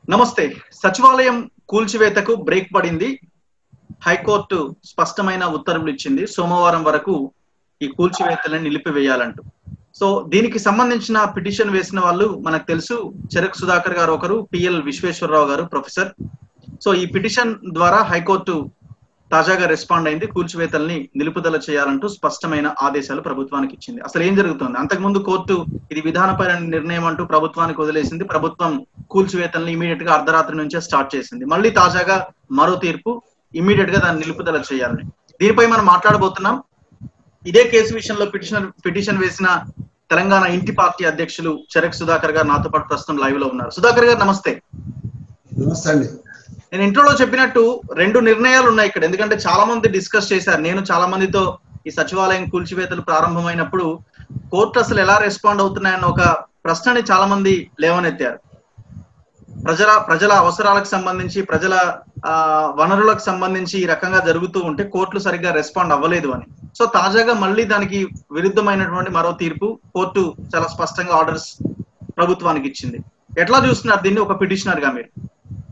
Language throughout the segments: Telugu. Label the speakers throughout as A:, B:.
A: నమస్తే సచివాలయం కూల్చివేతకు బ్రేక్ పడింది హైకోర్టు స్పష్టమైన ఉత్తర్వులు ఇచ్చింది సోమవారం వరకు ఈ కూల్చివేతలను నిలిపివేయాలంటూ సో దీనికి సంబంధించిన పిటిషన్ వేసిన వాళ్ళు మనకు తెలుసు చెరక్ సుధాకర్ గారు ఒకరు పిఎల్ విశ్వేశ్వరరావు గారు ప్రొఫెసర్ సో ఈ పిటిషన్ ద్వారా హైకోర్టు తాజాగా రెస్పాండ్ అయింది కూల్చివేతల్ని నిలుపుదల చేయాలంటూ స్పష్టమైన ఆదేశాలు ప్రభుత్వానికి ఇచ్చింది అసలు ఏం జరుగుతుంది అంతకుముందు కోర్టు ఇది విధానపరమైన నిర్ణయం అంటూ ప్రభుత్వానికి వదిలేసింది ప్రభుత్వం కూల్చివేతల్ని ఇమీడియట్ గా అర్ధరాత్రి నుంచే స్టార్ట్ చేసింది మళ్ళీ తాజాగా మరో తీర్పు ఇమీడియట్ గా దాన్ని నిలుపుదల చేయాలని దీనిపై మనం మాట్లాడబోతున్నాం ఇదే కేసు విషయంలో పిటిషన్ పిటిషన్ వేసిన తెలంగాణ ఇంటి పార్టీ అధ్యక్షులు చరక్ సుధాకర్ గారు నాతో పాటు ప్రస్తుతం లైవ్ లో ఉన్నారు సుధాకర్ గారు నమస్తే
B: నమస్తే అండి
A: నేను ఇంట్రోలో చెప్పినట్టు రెండు నిర్ణయాలు ఉన్నాయి ఇక్కడ ఎందుకంటే చాలా మంది డిస్కస్ చేశారు నేను చాలా మందితో ఈ సచివాలయం కూల్చివేతలు ప్రారంభమైనప్పుడు కోర్టు అసలు ఎలా రెస్పాండ్ అవుతున్నాయన్న ఒక ప్రశ్నని చాలా మంది లేవనెత్తారు ప్రజల ప్రజల అవసరాలకు సంబంధించి ప్రజల ఆ, వనరులకు సంబంధించి ఈ రకంగా జరుగుతూ ఉంటే కోర్టులు సరిగ్గా రెస్పాండ్ అవ్వలేదు అని సో తాజాగా మళ్ళీ దానికి విరుద్ధమైనటువంటి మరో తీర్పు కోర్టు చాలా స్పష్టంగా ఆర్డర్స్ ప్రభుత్వానికి ఇచ్చింది ఎట్లా చూస్తున్నారు దీన్ని ఒక పిటిషనర్ గా మీరు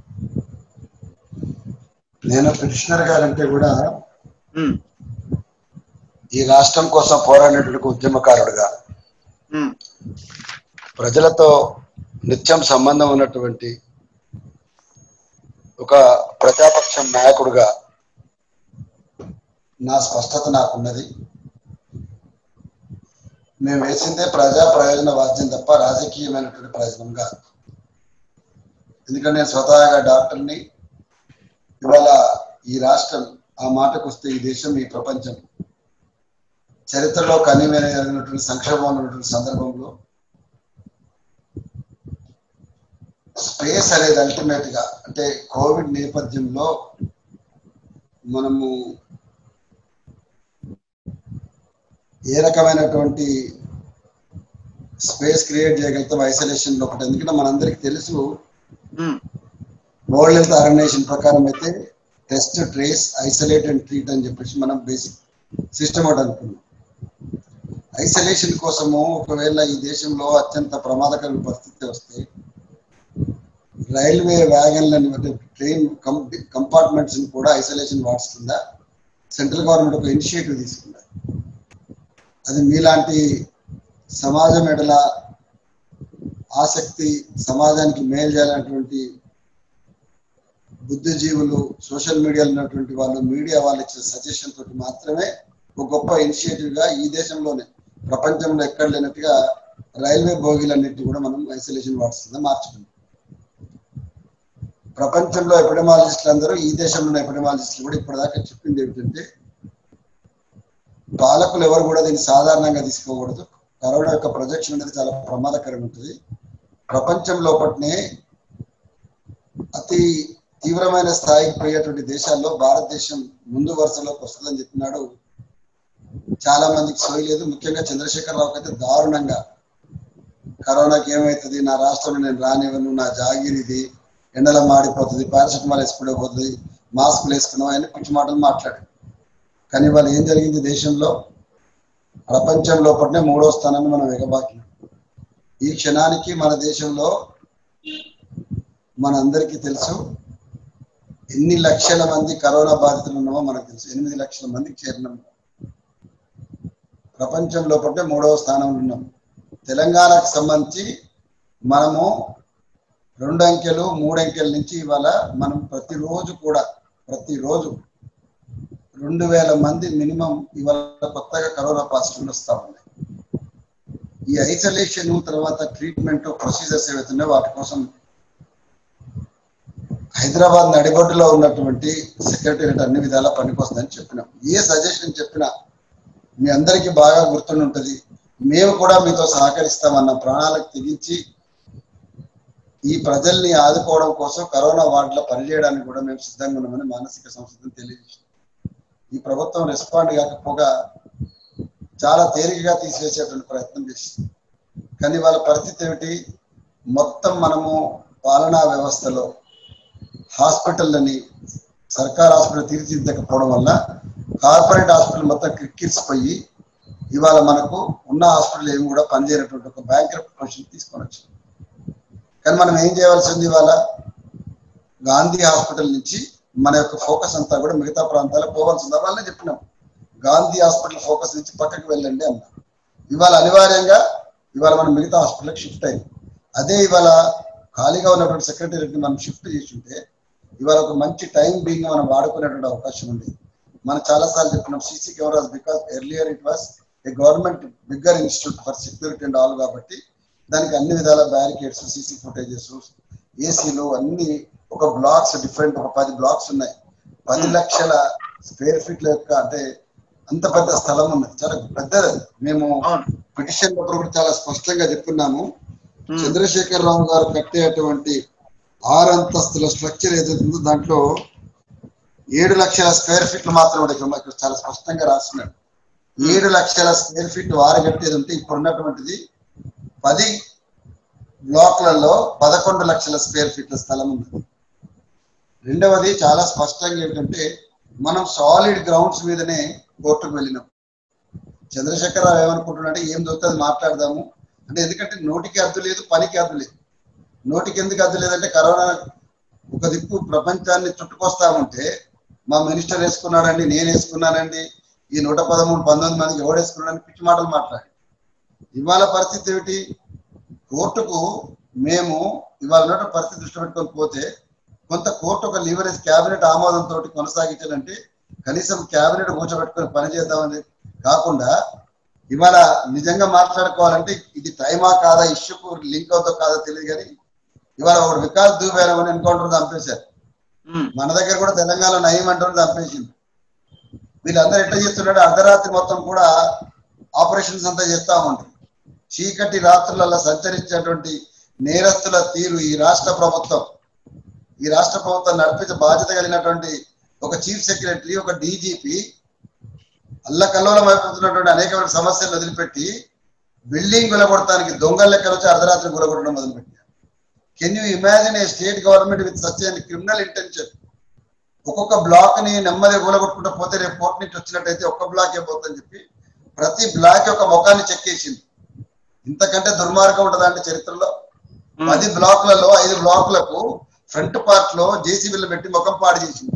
B: నేను పిటిషనర్ గారంటే కూడా
A: ఉమ్,
B: ఈ రాష్ట్రం కోసం పోరాడినటువంటి ఉద్యమకారుడుగా
A: ఉమ్,
B: ప్రజలతో నిత్యం సంబంధం ఉన్నటువంటి ఒక ప్రజాపక్షం నాయకుడుగా నా స్పష్టత నాకున్నది మేము వేసిందే ప్రజా ప్రయోజన వాద్యం తప్ప రాజకీయమైనటువంటి ప్రయోజనం కాదు ఎందుకంటే నేను స్వతహాగా డాక్టర్ని ఇవాళ ఈ రాష్ట్రం ఆ మాటకు వస్తే ఈ దేశం ఈ ప్రపంచం చరిత్రలో కనిమైనటువంటి సంక్షోభం ఉన్నటువంటి సందర్భంలో స్పేస్ అనేది అల్టిమేట్ గా అంటే కోవిడ్ నేపథ్యంలో మనము ఏ రకమైనటువంటి స్పేస్ క్రియేట్ చేయగలుగుతాం ఐసోలేషన్ లో ఒకటి ఎందుకంటే మనందరికీ తెలుసు
A: ఉమ్,
B: వరల్డ్ హెల్త్ ఆర్గనైజేషన్ ప్రకారం అయితే test trace isolate and treat అని చెప్పేసి మనం బేసిక్ సిస్టమ్ ఒకటి అనుకున్నాం ఐసోలేషన్ కోసము ఒకవేళ ఈ దేశంలో అత్యంత ప్రమాదకరమైన పరిస్థితి వస్తే రైల్వే వ్యాగన్లని అంటే ట్రైన్ కంపార్ట్మెంట్స్ కూడా ఐసోలేషన్ వార్డ్స్ కింద సెంట్రల్ గవర్నమెంట్ ఒక ఇనిషియేటివ్ తీసుకున్నారు అది మీలాంటి సమాజం ఎడల ఆసక్తి సమాజానికి మేలు చేయాలన్నటువంటి బుద్ధిజీవులు సోషల్ మీడియాలో ఉన్నటువంటి వాళ్ళు మీడియా వాళ్ళు ఇచ్చిన సజెషన్ తోటి మాత్రమే ఒక గొప్ప ఇనిషియేటివ్ గా ఈ దేశంలోనే ప్రపంచంలో ఎక్కడ లేనట్టుగా రైల్వే బోగీలన్నిటి కూడా మనం ఐసోలేషన్ వార్డ్స్ కింద మార్చుకున్నాం ప్రపంచంలో ఎపిడమాలజిస్టులు అందరూ ఈ దేశంలో ఉన్న ఎపిడమాలజిస్టులు కూడా ఇప్పటిదాకా చెప్పింది ఏమిటంటే పాలకులు ఎవరు కూడా దీన్ని సాధారణంగా తీసుకోకూడదు కరోనా యొక్క ప్రొజెక్షన్ అనేది చాలా ప్రమాదకరంగా ఉంటుంది ప్రపంచం లోపట్నే అతి తీవ్రమైన స్థాయికి పోయేటువంటి దేశాల్లో భారతదేశం ముందు వరుసలోకి వస్తుందని చెప్పినాడు చాలా మందికి సోయలేదు ముఖ్యంగా చంద్రశేఖరరావుకి అయితే దారుణంగా కరోనాకి ఏమవుతుంది నా రాష్ట్రంలో నేను రానివ్వను నా జాగిర్ ఇది ఎండలో మాడిపోతుంది పారాసెటమాల్ వేసుకుంటే పోతుంది మాస్కులు వేసుకున్నాం అని పిచ్చి మాటలు మాట్లాడాడు కానీ వాళ్ళు ఏం జరిగింది దేశంలో ప్రపంచం లోపలనే మూడో స్థానాన్ని మనం ఎగబాకినాం ఈ క్షణానికి మన దేశంలో మనందరికీ తెలుసు ఎన్ని లక్షల మంది కరోనా బాధితులు ఉన్నామో మనకు తెలుసు ఎనిమిది లక్షల మందికి చేరినాం ప్రపంచం లోపలనే మూడవ స్థానంలో ఉన్నాం తెలంగాణకు సంబంధించి మనము రెండు అంకెలు మూడు అంకెల నుంచి ఇవాళ మనం ప్రతిరోజు కూడా ప్రతిరోజు రెండు వేల మంది మినిమం ఇవాళ కొత్తగా కరోనా పాజిటివ్ వస్తా ఉన్నాయి ఈ ఐసోలేషన్ తర్వాత ట్రీట్మెంట్ ప్రొసీజర్స్ ఏవైతున్నాయో వాటి కోసం హైదరాబాద్ నడిబొడ్డులో ఉన్నటువంటి సెక్రటేరియట్ అన్ని విధాలా పనికొస్తుందని చెప్పినాం ఏ సజెషన్ చెప్పినా మీ అందరికీ బాగా గుర్తుండి ఉంటుంది మేము కూడా మీతో సహకరిస్తామన్న ప్రాణాలకు తెగించి ఈ ప్రజల్ని ఆదుకోవడం కోసం కరోనా వార్డులో పనిచేయడానికి కూడా మేము సిద్ధంగా ఉన్నామని మానసిక సంస్థను తెలియజేసాం ఈ ప్రభుత్వం రెస్పాండ్ కాకపోగా చాలా తేలికగా తీసివేసేటువంటి ప్రయత్నం చేసింది కానీ వాళ్ళ పరిస్థితి ఏమిటి మొత్తం మనము పాలనా వ్యవస్థలో హాస్పిటల్ని సర్కార్ హాస్పిటల్ తీర్చిదిద్దకపోవడం వల్ల కార్పొరేట్ హాస్పిటల్ మొత్తం క్రిక్కిరిసిపోయి ఇవాళ మనకు ఉన్న హాస్పిటల్ ఏమి కూడా పనిచేయనటువంటి ఒక బ్యాంక్ పొజిషన్ తీసుకొని వచ్చింది కానీ మనం ఏం చేయవలసి ఉంది ఇవాళ గాంధీ హాస్పిటల్ నుంచి మన యొక్క ఫోకస్ అంతా కూడా మిగతా ప్రాంతాలకు పోవాల్సింది వాళ్ళని చెప్పినాం గాంధీ హాస్పిటల్ ఫోకస్ నుంచి పక్కకి వెళ్ళండి అన్నారు ఇవాళ అనివార్యంగా ఇవాళ మనం మిగతా హాస్పిటల్కి షిఫ్ట్ అయింది అదే ఇవాళ ఖాళీగా ఉన్నటువంటి సెక్రటరీని మనం షిఫ్ట్ చేసుంటే ఇవాళ ఒక మంచి టైం బీయింగ్ మనం వాడుకునేటువంటి అవకాశం ఉంది మనం చాలాసార్లు చెప్పుకున్నాం CC cameras because earlier it was a government bigger institute for security and all కాబట్టి దానికి అన్ని విధాల బ్యారికేడ్స్ సీసీ ఫుటేజెస్ ఏసీలు అన్ని ఒక బ్లాక్స్ డిఫరెంట్ ఒక పది బ్లాక్స్ ఉన్నాయి పది లక్షల స్క్వేర్ ఫీట్ల యొక్క అంటే అంత పెద్ద స్థలం ఉన్నది చాలా పెద్దది అది. మేము
A: అవును
B: పిటిషన్ అప్పుడు కూడా చాలా స్పష్టంగా చెప్పున్నాము
A: ఉమ్,
B: చంద్రశేఖర్ రావు గారు కట్టేటువంటి ఆరు అంతస్తుల స్ట్రక్చర్ ఏదైతే ఉందో దాంట్లో ఏడు లక్షల స్క్వేర్ ఫీట్లు మాత్రం ఇక్కడ మాకు ఇక్కడ చాలా స్పష్టంగా రాస్తున్నాడు ఏడు లక్షల స్క్వేర్ ఫీట్ వారు కట్టేది ఉంటే ఇప్పుడు ఉన్నటువంటిది పది బ్లాక్లలో పదకొండు లక్షల స్క్వేర్ ఫీట్ల స్థలం ఉంది రెండవది చాలా స్పష్టంగా ఏంటంటే మనం సాలిడ్ గ్రౌండ్స్ మీదనే కోర్టుకు వెళ్ళినాం చంద్రశేఖర్ రావు ఏమనుకుంటున్నాడంటే ఏం దొరుకుతుంది మాట్లాడదాము అంటే ఎందుకంటే నోటికి అద్దు లేదు పనికి అద్దు లేదు నోటికి ఎందుకు అద్దు లేదంటే కరోనా ఒక దిక్కు ప్రపంచాన్ని చుట్టుకొస్తా ఉంటే మా మినిస్టర్ వేసుకున్నాడండి నేను వేసుకున్నానండి ఈ నూట పదమూడు పంతొమ్మిది మందికి ఎవడు వేసుకున్నాడని పిచ్చి మాటలు మాట్లాడి ఇవాళ పరిస్థితి ఏమిటి కోర్టుకు మేము ఇవాళ ఉన్నటువంటి పరిస్థితి దృష్టి పెట్టుకొని పోతే కొంత కోర్టు ఒక లీవరేజ్ క్యాబినెట్ ఆమోదంతో కొనసాగించాలంటే కనీసం క్యాబినెట్ కూర్చోబెట్టుకొని పని చేద్దామని కాకుండా ఇవాళ నిజంగా మాట్లాడుకోవాలంటే ఇది టైమా కాదా ఇష్యూకు లింక్ అవుతో కాదో తెలియదు కానీ ఇవాళ ఒకడు వికాస్ దూబే అని ఎన్కౌంటర్ చంపేశారు
A: ఉమ్,
B: మన దగ్గర కూడా తెలంగాణ నయం అంటూ చంపేసింది వీళ్ళందరూ ఎట్లా చేస్తున్నాడు అర్ధరాత్రి మొత్తం కూడా ఆపరేషన్స్ అంతా చేస్తా ఉంటారు చీకటి రాత్రులలో సంచరించేటువంటి నేరస్తుల తీరు ఈ రాష్ట్ర ప్రభుత్వం ఈ రాష్ట్ర ప్రభుత్వం నడిపించే బాధ్యత కలిగినటువంటి ఒక చీఫ్ సెక్రటరీ ఒక డీజీపీ అల్లకల్లోలం అయిపోతున్నటువంటి అనేకమైన సమస్యలు వదిలిపెట్టి బిల్డింగ్ గులగొడటానికి దొంగల లెక్కలు వచ్చి అర్ధరాత్రి గులగొట్టడం మొదలుపెట్టారు can you imagine a state government with such and criminal intention ఒక్కొక్క బ్లాక్ ని నెమ్మది కూలగొట్టుకుంటూ పోతే రేపు కోర్టు నుంచి వచ్చినట్టయితే ఒక్క బ్లాక్ అయిపోతుందని చెప్పి ప్రతి బ్లాక్ యొక్క ముఖాన్ని చెక్కేసింది ఇంతకంటే దుర్మార్గం ఉంటుందంటే చరిత్రలో
A: ఉమ్,
B: పది బ్లాకులలో ఐదు బ్లాకులకు ఫ్రంట్ పార్ట్ లో జేసీబీలు పెట్టి ముఖం పాడు చేసింది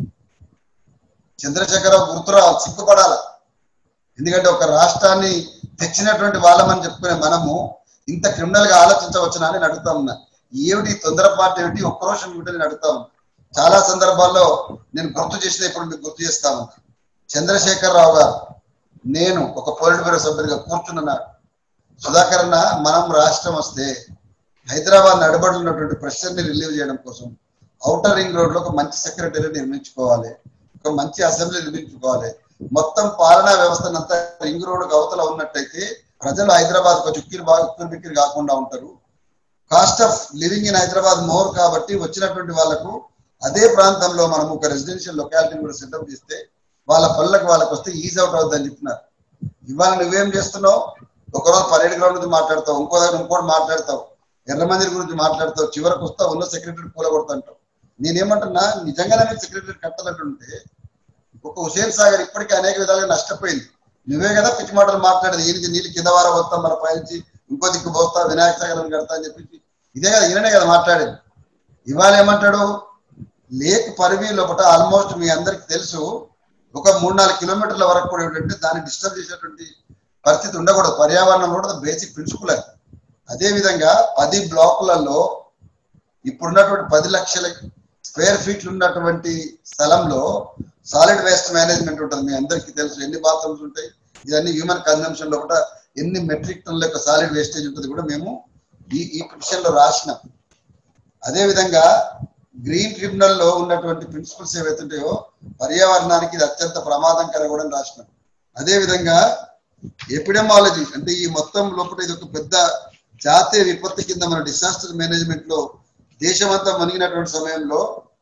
B: చంద్రశేఖరరావు గుర్తురావాలి సిగ్గుపడాలి ఎందుకంటే ఒక రాష్ట్రాన్ని తెచ్చినటువంటి వాళ్ళమని చెప్పుకునే మనము ఇంత క్రిమినల్ గా ఆలోచించవచ్చునా అని నేను అడుగుతా ఉన్నా ఏమిటి తొందరపాటు ఏమిటి ఒక్క రోజు ఏమిటి అని అడుగుతా ఉన్నా చాలా సందర్భాల్లో నేను గుర్తు చేసిన ఇప్పుడు మీకు గుర్తు చేస్తా ఉన్నా చంద్రశేఖర్ రావు గారు నేను ఒక పొలిట్ బ్యూరో సభ్యుడిగా కూర్చున్నాను సుధాకర్ అన్న మనం రాష్ట్రం వస్తే హైదరాబాద్ నడబడి ఉన్నటువంటి ప్రెషర్ ని రిలీవ్ చేయడం కోసం ఔటర్ రింగ్ రోడ్ లో ఒక మంచి సెక్రటరీ నిర్మించుకోవాలి ఒక మంచి అసెంబ్లీ నిర్మించుకోవాలి మొత్తం పాలనా వ్యవస్థనంతా రింగ్ రోడ్ అవతల ఉన్నట్టయితే ప్రజలు హైదరాబాద్ కొంచెం ఉక్కిరి బాగా ఉక్కిరి బిక్కిరి కాకుండా ఉంటారు cost of living in Hyderabad more కాబట్టి వచ్చినటువంటి వాళ్ళకు అదే ప్రాంతంలో మనం ఒక రెసిడెన్షియల్ లొకాలిటీని కూడా సెటప్ చేస్తే వాళ్ళ పనులకు వాళ్ళకి వస్తే ఈజీ అవుట్ అవుతుందని చెప్పినారు ఇవాళ నువ్వేం చేస్తున్నావు ఒకరోజు పరేడ్ గ్రౌండ్ గురించి మాట్లాడతావు ఇంకో దగ్గర ఇంకోటి మాట్లాడతావు ఎర్రమందిరి గురించి మాట్లాడతావు చివరికి వస్తావు ఉన్న సెక్రటరీ కూలగొడతాంటావు నేనేమంటున్నా నిజంగానే మీరు సెక్రటరీ కట్టాలంటుంటే ఒక హుసేన్ సాగర్ ఇప్పటికీ అనేక విధాలుగా నష్టపోయింది నువ్వే కదా పిచ్చి మాటలు మాట్లాడేది ఈయనకి నీళ్ళు కింద వార వస్తాం మన పైనుంచి ఇంకో దిక్కు పోస్తా వినాయక సాగర్ అని కడతా అని చెప్పి ఇదే కదా ఈయననే కదా మాట్లాడేది ఇవాళ ఏమంటాడు లేక్ పరివి లోపల ఆల్మోస్ట్ మీ అందరికి తెలుసు ఒక మూడు నాలుగు కిలోమీటర్ల వరకు కూడా ఏంటంటే దాన్ని డిస్టర్బ్ చేసేటువంటి పరిస్థితి ఉండకూడదు పర్యావరణం కూడా బేసిక్ ప్రిన్సిపల్ అది అదే విధంగా పది బ్లాకులలో ఇప్పుడున్నటువంటి పది లక్షల స్క్వేర్ ఫీట్లు ఉన్నటువంటి స్థలంలో సాలిడ్ వేస్ట్ మేనేజ్మెంట్ ఉంటుంది మీ అందరికీ తెలుసు ఎన్ని బాత్రూమ్స్ ఉంటాయి ఇవన్నీ హ్యూమన్ కన్జంప్షన్ లో కూడా ఎన్ని మెట్రిక్ టన్ల యొక్క సాలిడ్ వేస్టేజ్ ఉంటుంది కూడా మేము ఈ ఈ పిటిషన్ లో రాసినాం అదే విధంగా గ్రీన్ ట్రిబ్యునల్ లో ఉన్నటువంటి ప్రిన్సిపల్స్ ఏవైతుంటాయో పర్యావరణానికి ఇది అత్యంత ప్రమాదకర కూడా అని రాసినాం అదే విధంగా ఎపిడమాలజీ అంటే ఈ మొత్తం లోపల ఇది ఒక పెద్ద జాతీయ విపత్తు కింద మన డిసాస్టర్ మేనేజ్మెంట్ లో దేశమంతా మునిగినటువంటి సమయంలో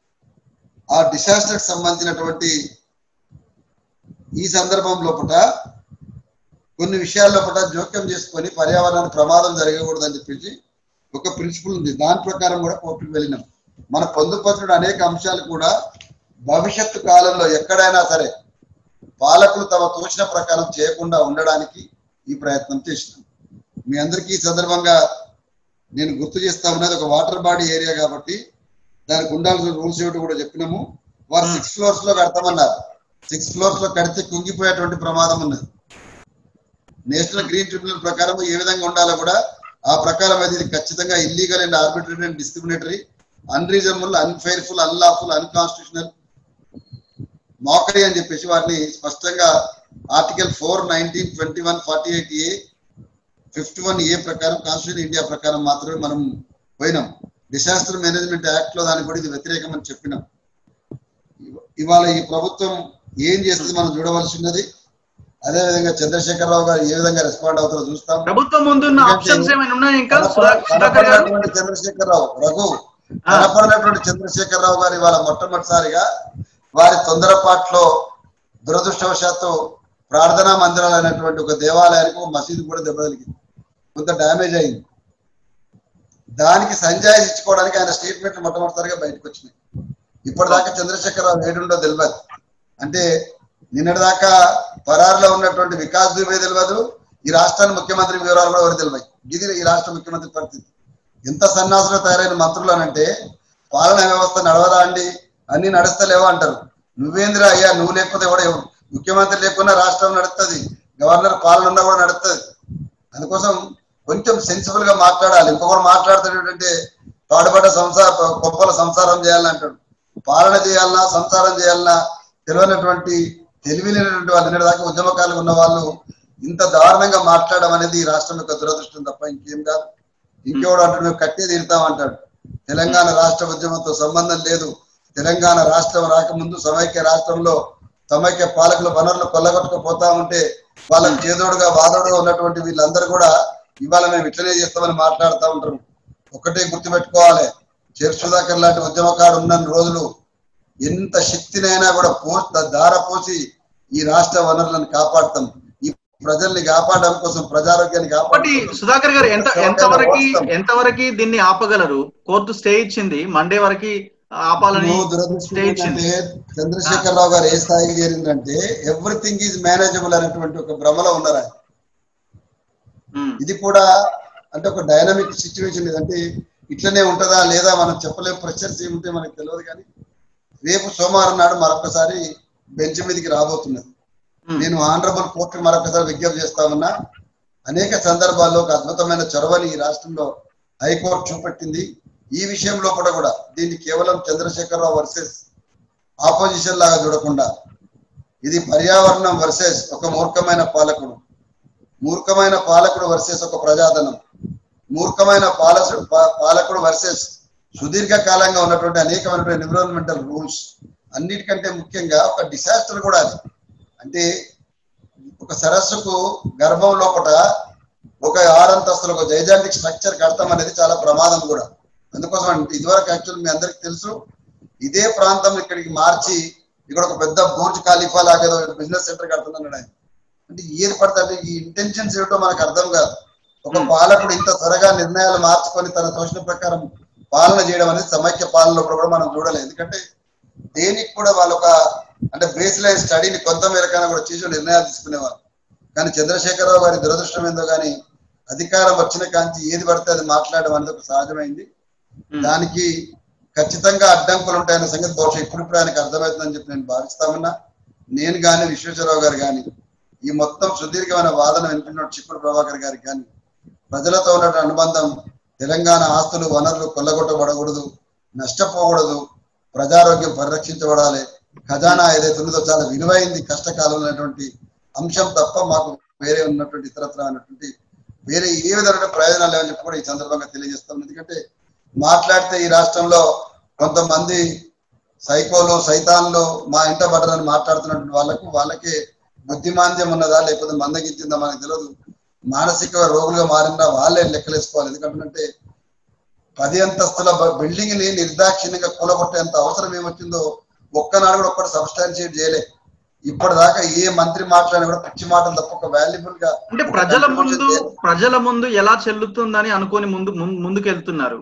B: ఆ డిసాస్టర్ కి సంబంధించినటువంటి ఈ సందర్భం లోపల కొన్ని విషయాల లోపల జోక్యం చేసుకొని పర్యావరణానికి ప్రమాదం జరగకూడదని చెప్పేసి ఒక ప్రిన్సిపల్ ఉంది దాని ప్రకారం కూడా కోర్టుకు వెళ్ళినాం మన పొందుపరచిన అనేక అంశాలు కూడా భవిష్యత్తు కాలంలో ఎక్కడైనా సరే పాలకులు తమ తోచిన ప్రకారం చేయకుండా ఉండడానికి ఈ ప్రయత్నం చేసినాం మీ అందరికీ ఈ సందర్భంగా నేను గుర్తు చేస్తా ఉన్నది ఒక వాటర్ బాడీ ఏరియా కాబట్టి దానికి ఉండాల్సిన రూల్స్ ఏమిటో కూడా చెప్పినాము వారు సిక్స్ ఫ్లోర్స్ లో కడతామన్నారు సిక్స్ ఫ్లోర్స్ లో కడితే కుంగిపోయేటువంటి ప్రమాదం ఉన్నది నేషనల్ గ్రీన్ ట్రిబ్యునల్ ప్రకారం ఏ విధంగా ఉండాలో కూడా ఆ ప్రకారం అయితే ఇది ఖచ్చితంగా illegal and arbitrary and discriminatory unreasonable unfairful unlawful unconstitutional mockery అని చెప్పేసి వారిని స్పష్టంగా article four nineteen twenty one forty eight A fifty one A ప్రకారం కాన్స్టిట్యూషన్ ఇండియా ప్రకారం మాత్రమే మనం పోయినాం డిసాస్టర్ మేనేజ్మెంట్ యాక్ట్ లో దానికి కూడా ఇది వ్యతిరేకం అని చెప్పినాం ఇవ- ఇవాళ ఈ ప్రభుత్వం ఏం చేస్తుంది మనం చూడవలసి ఉన్నది అదే విధంగా చంద్రశేఖరరావు గారు ఏ విధంగా రెస్పాండ్ అవుతారో చూస్తాం
A: ప్రభుత్వం ముందున్న
B: ఎందుకంటే
A: ఆప్షన్స్ ఏమైనా ఉన్నాయా ఇంకా
B: కనపడ-
A: సుధా- సుధాకర్ గారు
B: కనపడినటువంటి చంద్రశేఖరరావు రఘు
A: ఆ.
B: కనపడినటువంటి చంద్రశేఖరరావు గారు ఇవాళ మొట్టమొదటిసారిగా వారి తొందరపాట్లో దురదృష్టవశాత్తు ప్రార్థనా మందిరాలు అనేటువంటి ఒక దేవాలయానికి ఒక మసీదు కూడా దెబ్బతలిగింది కొంత డ్యామేజ్ అయింది దానికి సంజాయిషి ఇచ్చుకోవడానికి ఆయన స్టేట్మెంట్ మొట్టమొదటిసారిగా బయటకు వచ్చినాయి ఇప్పటిదాకా చంద్రశేఖరరావు ఏడుండో తెలియదు అంటే నిన్నటిదాకా పరారులో ఉన్నటువంటి వికాస్ దుబే తెలియదు ఈ రాష్ట్రానికి ముఖ్యమంత్రి వివరాలు కూడా ఎవరు తెలియదు ఇది ఈ రాష్ట్ర ముఖ్యమంత్రి పరిస్థితి ఎంత సన్నాసులు తయారైన మంత్రులు అంటే పాలనా వ్యవస్థ నడవరా అండి అన్ని నడుస్తలేవో అంటారు నువ్వేంద్ర అయ్యా నువ్వు లేకపోతే కూడా ఎవరు ముఖ్యమంత్రి లేకున్నా రాష్ట్రం నడుస్తుంది గవర్నర్ పాలన ఉన్నా కూడా నడుస్తుంది అందుకోసం కొంచెం సెన్సిబుల్ గా మాట్లాడాలి ఇంకొకరు మాట్లాడతాడు ఏంటంటే పాడుపడ్డ సంసార గొప్పల సంసారం చేయాలని అంటాడు పాలన చేయాలన్నా సంసారం చేయాలన్నా తెలియనటువంటి తెలివి లేనటువంటి వాళ్ళు నిన్నటి దాకా ఉద్యమకాలు ఉన్న వాళ్ళు ఇంత దారుణంగా మాట్లాడడం అనేది ఈ రాష్ట్రం యొక్క దురదృష్టం తప్ప ఇంకేం కాదు ఇంకెవడు అంటాడు మేము కట్టే తీరుతాం అంటాడు తెలంగాణ రాష్ట్ర ఉద్యమంతో సంబంధం లేదు తెలంగాణ రాష్ట్రం రాకముందు సమైక్య రాష్ట్రంలో సమైక్య పాలకుల వనరులు కొల్లగొట్టుకుపోతా ఉంటే వాళ్ళకి చేదోడుగా వాదోడుగా ఉన్నటువంటి వీళ్ళందరూ కూడా ఇవాళ మేము ఇట్లనే చేస్తామని మాట్లాడుతూ ఉంటారు ఒకటే గుర్తుపెట్టుకోవాలి చేర్ సుధాకర్ లాంటి ఉద్యమకాడు ఉన్న రోజులు ఎంత శక్తినైనా కూడా పో దార పోసి ఈ రాష్ట్ర వనరులను కాపాడుతాం ఈ ప్రజల్ని కాపాడడం కోసం ప్రజారోగ్యాన్ని
A: ఒకటి
B: కాపాడడం
A: సుధాకర్ గారు ఎంత ఎంతవరకు ఎంతవరకు దీన్ని ఆపగలరు కోర్టు స్టే ఇచ్చింది మండే వరకు ఆపాలని
B: నువ్వు దురదృష్టం
A: స్టే ఇచ్చింది
B: ఏంటంటే చంద్రశేఖర్ రావు గారు ఏ స్థాయికి చేరిందంటే ఎవ్రీథింగ్ ఈజ్ మేనేజబుల్ అనేటువంటి ఒక భ్రమలో ఉన్నారు ఆయన.
A: ఉమ్,
B: ఇది కూడా అంటే ఒక డైనమిక్ సిచ్యువేషన్ ఇది అంటే ఇట్లనే ఉంటుందా లేదా మనం చెప్పలేం ప్రెషర్స్ ఏముంటే మనకు తెలియదు కానీ రేపు సోమవారం నాడు మరొకసారి బెంచ్ మీదకి రాబోతున్నది
A: ఉమ్,
B: నేను ఆనరబుల్ కోర్టు మరొకసారి విజ్ఞప్తి చేస్తా ఉన్నా అనేక సందర్భాల్లో ఒక అద్భుతమైన చొరవని ఈ రాష్ట్రంలో హైకోర్టు చూపెట్టింది ఈ విషయంలో కూడా కూడా దీన్ని కేవలం చంద్రశేఖరరావు వర్సెస్ ఆపోజిషన్ లాగా చూడకుండా ఇది పర్యావరణం వర్సెస్ ఒక మూర్ఖమైన పాలకుడు మూర్ఖమైన పాలకుడు వర్సెస్ ఒక ప్రజాధనం మూర్ఖమైన పాలసు పా- పాలకుడు వర్సెస్ సుదీర్ఘ కాలంగా ఉన్నటువంటి అనేకమైనటువంటి ఎన్విరాన్మెంటల్ రూల్స్ అన్నిటికంటే ముఖ్యంగా ఒక డిసాస్టర్ కూడా అది అంటే ఒక సరస్సుకు గర్భం లోపల ఒక ఆరంతస్తులు ఒక జైజాంటిక్ స్ట్రక్చర్ కడతాం అనేది చాలా ప్రమాదం కూడా అందుకోసం అంటే ఇదివరకు యాక్చువల్ మీ అందరికి తెలుసు ఇదే ప్రాంతం ఇక్కడికి మార్చి ఇక్కడ ఒక పెద్ద బోర్జ్ ఖాళీఫా లాగా ఏదో బిజినెస్ సెంటర్ కడుతున్నాడు ఆయన అంటే ఏది పడితే అంటే ఈ ఇంటెన్షన్స్ ఏమిటో మనకు అర్థం కాదు ఒక
A: Hmm.
B: పాలకుడు ఇంత త్వరగా నిర్ణయాలు మార్చుకొని తన తోచిన ప్రకారం పాలన చేయడం అనేది సమైక్య పాలనలో కూడా మనం చూడలేదు ఎందుకంటే దేనికి కూడా వాళ్ళు ఒక అంటే బేస్ లైన్ స్టడీని కొంత మేరకైనా కూడా చేసి నిర్ణయాలు తీసుకునేవారు కానీ చంద్రశేఖరరావు గారి దురదృష్టం ఏందో కానీ అధికారం వచ్చిన కాంచి ఏది పడితే అది మాట్లాడడం అనేది ఒక సహజమైంది
A: ఉమ్.
B: దానికి ఖచ్చితంగా అడ్డంకులు ఉంటాయన్న సంగతి బహుశా ఇప్పుడిప్పుడు ఆయనకు అర్థమవుతుందని చెప్పి నేను భావిస్తామన్నా నేను కానీ విశ్వేశ్వరరావు గారు కానీ ఈ మొత్తం సుదీర్ఘమైన వాదన వినిపిన చిక్కుడు ప్రభాకర్ గారికి కానీ ప్రజలతో ఉన్న అనుబంధం తెలంగాణ ఆస్తులు వనరులు కొల్లగొట్టబడకూడదు నష్టపోకూడదు ప్రజారోగ్యం పరిరక్షించబడాలి ఖజానా ఏదైతే ఉన్నదో చాలా విలువైంది కష్టకాలంలో ఉన్నటువంటి అంశం తప్ప మాకు వేరే ఉన్నటువంటి ఇతరత్ర అన్నటువంటి వేరే ఏ విధమైన ప్రయోజనాలు లేవని చెప్పి కూడా ఈ సందర్భంగా తెలియజేస్తాం ఎందుకంటే మాట్లాడితే ఈ రాష్ట్రంలో కొంతమంది సైకోలు సైతాన్లు మా ఇంట పడరని మాట్లాడుతున్నటువంటి వాళ్ళకు వాళ్ళకే బుద్ధిమాంద్యం ఉన్నదా లేకపోతే మందగించిందా మనకు తెలియదు మానసిక రోగులుగా మారిందా వాళ్ళే లెక్కలేసుకోవాలి ఎందుకంటే పది అంతస్తుల బిల్డింగ్ ని నిర్దాక్షిణ్యంగా కూలగొట్టేంత అవసరం ఏమొచ్చిందో ఒక్కనాడు కూడా ఒక్కటి సబ్స్టాన్షియేట్ చేయలే ఇప్పటిదాకా ఏ మంత్రి మాట్లాడినా కూడా పిచ్చి మాటలు తప్ప ఒక వాల్యుబుల్ గా
A: అంటే ప్రజల ముందు ప్రజల ముందు ఎలా చెల్లుతుందని అనుకొని ముందు ముం- ముందుకు వెళ్తున్నారు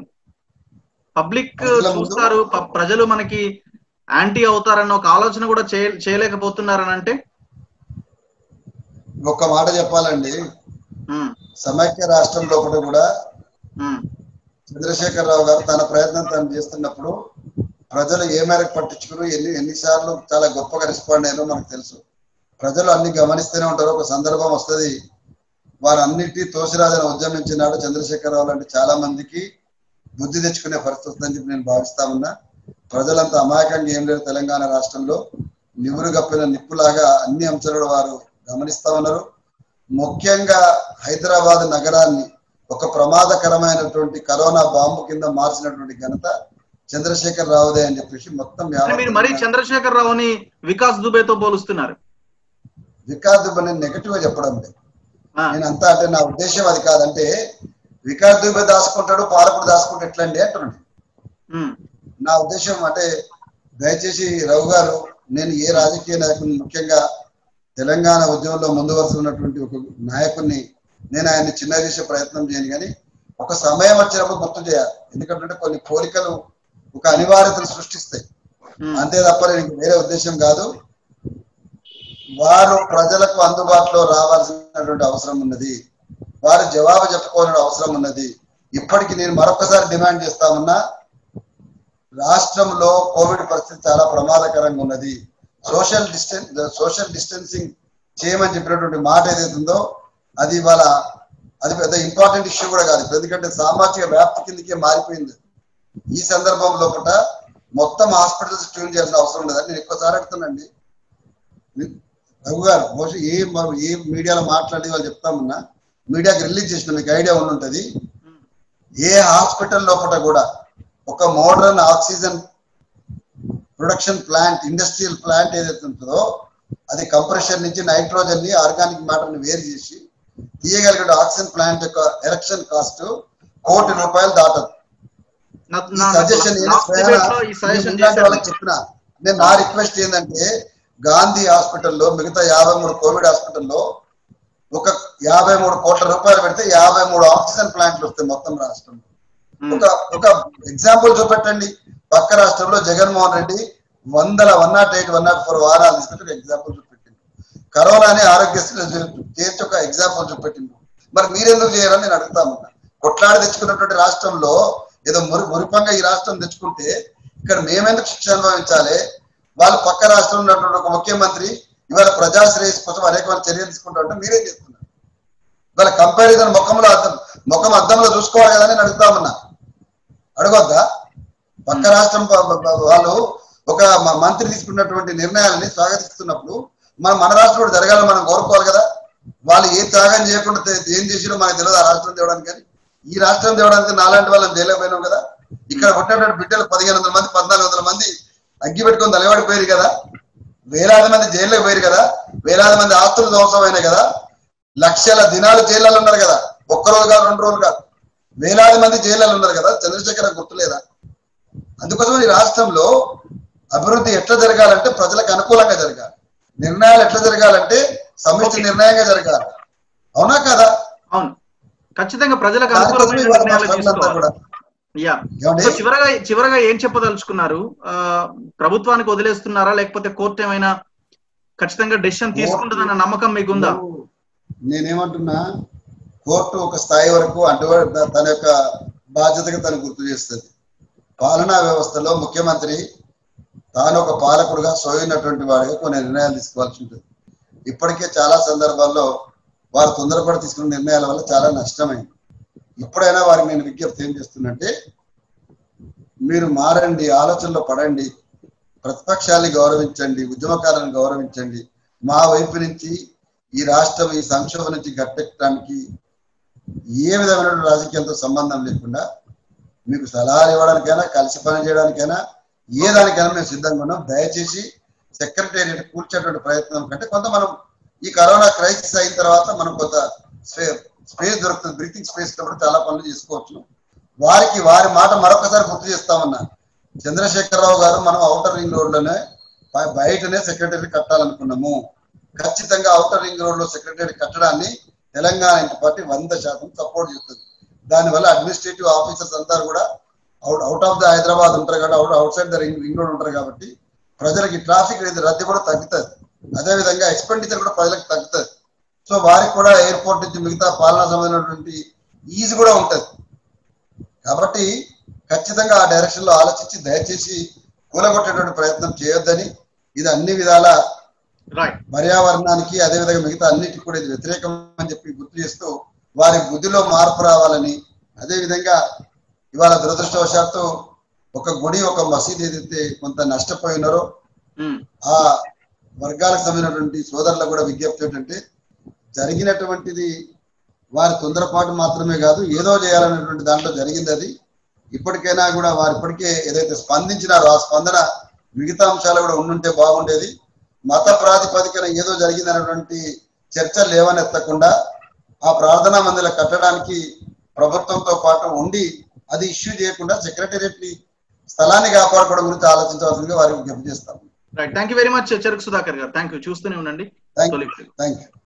A: పబ్లిక్
B: ప్రజల ముందు-
A: చూస్తారు ప- ప్రజలు మనకి యాంటీ అవుతారన్న ఒక ఆలోచన కూడా చేయ- చేయలేకపోతున్నారని అంటే
B: ఒక్క మాట చెప్పాలండి
A: ఉమ్,
B: సమైక్య రాష్ట్రం లోపల కూడా
A: ఉమ్,
B: చంద్రశేఖరరావు గారు తన ప్రయత్నం తను చేస్తున్నప్పుడు ప్రజలు ఏ మేరకు పట్టించుకున్నారు ఎన్ని ఎన్నిసార్లు చాలా గొప్పగా రెస్పాండ్ అయ్యారో మనకు తెలుసు ప్రజలు అన్ని గమనిస్తూనే ఉంటారు ఒక సందర్భం వస్తుంది వారన్నిటి తోసిరాజన ఉద్యమించినాడు చంద్రశేఖరరావు లాంటి చాలా మందికి బుద్ధి తెచ్చుకునే పరిస్థితి వస్తుందని చెప్పి నేను భావిస్తా ఉన్నా ప్రజలంతా అమాయకంగా ఏం లేదు తెలంగాణ రాష్ట్రంలో నివురు గప్పిన నిప్పులాగా అన్ని అంశాలు వారు గమనిస్తా ఉన్నారు ముఖ్యంగా హైదరాబాద్ నగరాన్ని ఒక ప్రమాదకరమైనటువంటి కరోనా బాంబు కింద మార్చినటువంటి ఘనత చంద్రశేఖర్ రావుదే అని చెప్పేసి మొత్తం
A: కానీ మీరు మరీ చంద్రశేఖర్ రావుని వికాస్ దుబేతో పోలుస్తున్నారు
B: వికాస్ దుబ్బని నెగటివ్ గా చెప్పడం లేదు
A: ఆ,
B: నేను అంతా అంటే నా ఉద్దేశం అది కాదంటే వికాస్ దుబే దాచుకుంటాడు పాలకుడు దాచుకుంటే ఎట్లండి అంటున్నాడు
A: ఉమ్,
B: నా ఉద్దేశం అంటే దయచేసి రఘు గారు నేను ఏ రాజకీయ నాయకుని ముఖ్యంగా తెలంగాణ ఉద్యమంలో ముందు వరుస ఉన్నటువంటి ఒక నాయకుడిని నేను ఆయన్ని చిన్న చేసే ప్రయత్నం చేయను కానీ ఒక సమయం వచ్చినప్పుడు గుర్తు చేయాలి ఎందుకంటే కొన్ని కోరికలు ఒక అనివార్యతను సృష్టిస్తాయి
A: ఉమ్,
B: అంతే తప్ప నేను వేరే ఉద్దేశం కాదు వారు ప్రజలకు అందుబాటులో రావాల్సినటువంటి అవసరం ఉన్నది వారు జవాబు చెప్పుకోవాల్సిన అవసరం ఉన్నది ఇప్పటికి నేను మరొకసారి డిమాండ్ చేస్తా ఉన్నా రాష్ట్రంలో కోవిడ్ పరిస్థితి చాలా ప్రమాదకరంగా ఉన్నది సోషల్ డిస్టెన్స్ సోషల్ డిస్టెన్సింగ్ చేయమని చెప్పినటువంటి మాట ఏదైతే ఉందో అది ఇవాళ అది పెద్ద ఇంపార్టెంట్ ఇష్యూ కూడా కాదు ఎందుకంటే సామాజిక వ్యాప్తి కిందకే మారిపోయింది ఈ సందర్భం లోపల మొత్తం హాస్పిటల్స్ ట్యూన్ చేయాల్సిన అవసరం ఉండదు నేను ఎక్కువసారి అడుగుతానండి రఘు గారు బహుశా ఏ మ- ఏ మీడియాలో మాట్లాడి వాళ్ళు చెప్తామన్నా మీడియాకి రిలీజ్ చేసిన మీకు ఐడియా ఉండి ఉంటది
A: ఉమ్,
B: ఏ హాస్పిటల్ లోపల కూడా ఒక modern oxygen production plant industrial plant ఏదైతే ఉంటుందో అది కంప్రెషర్ నుంచి నైట్రోజన్ ని ఆర్గానిక్ మ్యాటర్ ని వేరు చేసి తీయగలిగే ఆక్సిజన్ ప్లాంట్ యొక్క ఎరక్షన్ కాస్ట్ కోటి రూపాయలు దాటదు
A: నా-
B: ఈ
A: నా-
B: సజెషన్ నేను
A: లాస్ట్
B: స్వయానా
A: డిబేట్ లో ఈ సజెషన్
B: నేను ఇలాంటి
A: చేశాను
B: వాళ్ళకి చెప్పిన నేను నా రిక్వెస్ట్ ఏంటంటే గాంధీ హాస్పిటల్లో మిగతా యాభై మూడు కోవిడ్ హాస్పిటల్లో ఒక యాభై మూడు కోట్ల రూపాయలు పెడితే యాభై మూడు ఆక్సిజన్ ప్లాంట్లు వస్తాయి మొత్తం రాష్ట్రంలో
A: ఉమ్,
B: ఒక ఒక ఎగ్జాంపుల్ చూపెట్టండి పక్క రాష్ట్రంలో జగన్మోహన్ రెడ్డి వందల one nought eight one nought four వారాలు తీసుకుంటే ఒక ఎగ్జాంపుల్ చూపెట్టిండు కరోనాని ఆరోగ్యశ్రీ చేర్చి ఒక ఎగ్జాంపుల్ చూపెట్టిండు మరి మీరెందుకు చేయరని నేను అడుగుతా ఉన్నా కొట్లాడి తెచ్చుకున్నటువంటి రాష్ట్రంలో ఏదో మురి మురిపంగా ఈ రాష్ట్రం తెచ్చుకుంటే ఇక్కడ మేమెందుకు శిక్ష అనుభవించాలి వాళ్ళు పక్క రాష్ట్రంలో ఉన్నటువంటి ఒక ముఖ్యమంత్రి ఇవాళ ప్రజాశ్రేయస్ కోసం అనేకమైన చర్యలు తీసుకుంటా ఉంటే మీరేం చేస్తున్నారు ఇవాళ కంపారిజన్ ముఖంలో అద్దం ముఖం అద్దంలో చూసుకోవాలి కదా నేను అడుగుతా ఉన్నా అడగొద్దా పక్క రాష్ట్రం ప- ప- ప- వాళ్ళు ఒక మ- మంత్రి తీసుకున్నటువంటి నిర్ణయాలని స్వాగతిస్తున్నప్పుడు మనం మన రాష్ట్రం కూడా జరగాలని మనం కోరుకోవాలి కదా వాళ్ళు ఏ త్యాగం చేయకుండా తే- ఏం చేసిరో మనకు తెలియదు ఆ రాష్ట్రం తేవడానికి కానీ ఈ రాష్ట్రం తేవడానికి నాలాంటి వాళ్ళని జైలేకపోయినాం కదా ఇక్కడ పుట్టినటువంటి బిడ్డలు పదిహేను వందల మంది పద్నాలుగు వందల మంది అగ్గి పెట్టుకొని తలవాడిపోయారు కదా వేలాది మంది జైల్లోకి పోయారు కదా వేలాది మంది ఆస్తులు ధ్వంసమైనాయి కదా లక్షల దినాలు జైళ్ళలో ఉన్నారు కదా ఒక్క రోజు కాదు రెండు రోజులు కాదు వేలాది మంది జైళ్ళలో ఉన్నారు కదా చంద్రశేఖర్ గుర్తులేదా అందుకోసం ఈ రాష్ట్రంలో అభివృద్ధి ఎట్లా జరగాలంటే ప్రజలకు అనుకూలంగా జరగాలి నిర్ణయాలు ఎట్లా జరగాలంటే సమిష్టి
A: Okay.
B: నిర్ణయంగా జరగాలి అవునా కదా
A: అవును ఖచ్చితంగా ప్రజలకు
B: దానికోసమే
A: అనుకూలమైన
B: ఇవాళ మా
A: నిర్ణయాలు
B: struggle అంతా
A: తీసుకోవాలి
B: కూడా
A: యా
B: ఏమండి
A: సో చివరగా చివరగా ఏం చెప్పదలుచుకున్నారు ఆ, ప్రభుత్వానికి వదిలేస్తున్నారా లేకపోతే కోర్టు ఏమైనా ఖచ్చితంగా డెసిషన్ తీసుకుంటుందన్న నమ్మకం మీకుందా
B: నేనేమంటున్నా కోర్టు ఒక స్థాయి వరకు అటువంటి తన యొక్క బాధ్యతగా తను గుర్తు చేస్తుంది పాలనా వ్యవస్థలో ముఖ్యమంత్రి తాను ఒక పాలకుడుగా సోయినటువంటి వాడిగా కొన్ని నిర్ణయాలు తీసుకోవాల్సి ఉంటుంది ఇప్పటికే చాలా సందర్భాల్లో వారు తొందరపడి తీసుకున్న నిర్ణయాల వల్ల చాలా నష్టమైంది ఇప్పుడైనా వారికి నేను విజ్ఞప్తి ఏం చేస్తున్నంటే మీరు మారండి ఆలోచనలో పడండి ప్రతిపక్షాన్ని గౌరవించండి ఉద్యమకారులను గౌరవించండి మా వైపు నుంచి ఈ రాష్ట్రం ఈ సంక్షోభం నుంచి గట్టెక్కడానికి ఏ విధమైన రాజకీయాలతో సంబంధం లేకుండా మీకు సలహాలు ఇవ్వడానికైనా కలిసి పని చేయడానికైనా ఏ దానికైనా మేము సిద్ధంగా ఉన్నాం దయచేసి సెక్రటేరియట్ కూర్చేటువంటి ప్రయత్నం కంటే కొంత మనం ఈ కరోనా క్రైసిస్ అయిన తర్వాత మనం కొంత స్పేస్ దొరుకుతుంది బ్రీతింగ్ స్పేస్ కూడా చాలా పనులు చేసుకోవచ్చు వారికి వారి మాట మరొకసారి గుర్తు చేస్తామన్నా చంద్రశేఖరరావు గారు మనం అవుటర్ రింగ్ రోడ్ లోనే బయ- బయటనే సెక్రటరీ కట్టాలనుకున్నాము ఖచ్చితంగా అవుటర్ రింగ్ రోడ్ లో సెక్రటరీ కట్టడాన్ని తెలంగాణ ఇంటి పార్టీ వంద శాతం సపోర్ట్ చేస్తుంది దానివల్ల అడ్మినిస్ట్రేటివ్ ఆఫీసర్స్ అంతా కూడా out out of the Hyderabad ఉంటారు కాబట్టి out outside the ring ring road ఉంటారు కాబట్టి ప్రజలకి ట్రాఫిక్ రద్దీ కూడా తగ్గుతుంది అదే విధంగా ఎక్స్పెండిచర్ కూడా ప్రజలకు తగ్గుతుంది సో వారికి కూడా ఎయిర్పోర్ట్ నుంచి మిగతా పాలనా సంబంధించినటువంటి ఈజీ కూడా ఉంటుంది కాబట్టి ఖచ్చితంగా ఆ డైరెక్షన్ లో ఆలోచించి దయచేసి కూలగొట్టేటువంటి ప్రయత్నం చేయొద్దని ఇది అన్ని విధాల
A: రైట్
B: పర్యావరణానికి అదేవిధంగా మిగతా అన్నిటికీ కూడా ఇది వ్యతిరేకం అని చెప్పి గుర్తు చేస్తూ వారి బుద్ధిలో మార్పు రావాలని అదేవిధంగా ఇవాళ దురదృష్టవశాత్తు ఒక గుడి ఒక మసీద్ ఏదైతే కొంత నష్టపోయి ఉన్నారో ఆ వర్గాలకు సంబంధించినటువంటి సోదరులకు కూడా విజ్ఞప్తి ఏంటంటే జరిగినటువంటిది వారి తొందరపాటు మాత్రమే కాదు ఏదో చేయాలనేటువంటి దాంట్లో జరిగింది అది ఇప్పటికైనా కూడా వారు ఇప్పటికే ఏదైతే స్పందించినారో ఆ స్పందన మిగతా అంశాలు కూడా ఉండుంటే బాగుండేది మత ప్రాతిపదికన ఏదో జరిగింది అనేటువంటి చర్చలు లేవనెత్తకుండా ఆ ప్రార్థనా మందిర కట్టడానికి ప్రభుత్వంతో పాటు ఉండి అది ఇష్యూ చేయకుండా సెక్రటేరియట్ ని స్థలాన్ని కాపాడుకోవడం గురించి ఆలోచించవలసిందిగా వారికి విజ్ఞప్తి చేస్తాం
A: right thank you very much Cheruku Sudhakar గారు థ్యాంక్ యూ చూస్తూనే ఉండండి
B: థ్యాంక్
A: తొలి
B: థ్యాంక్ యూ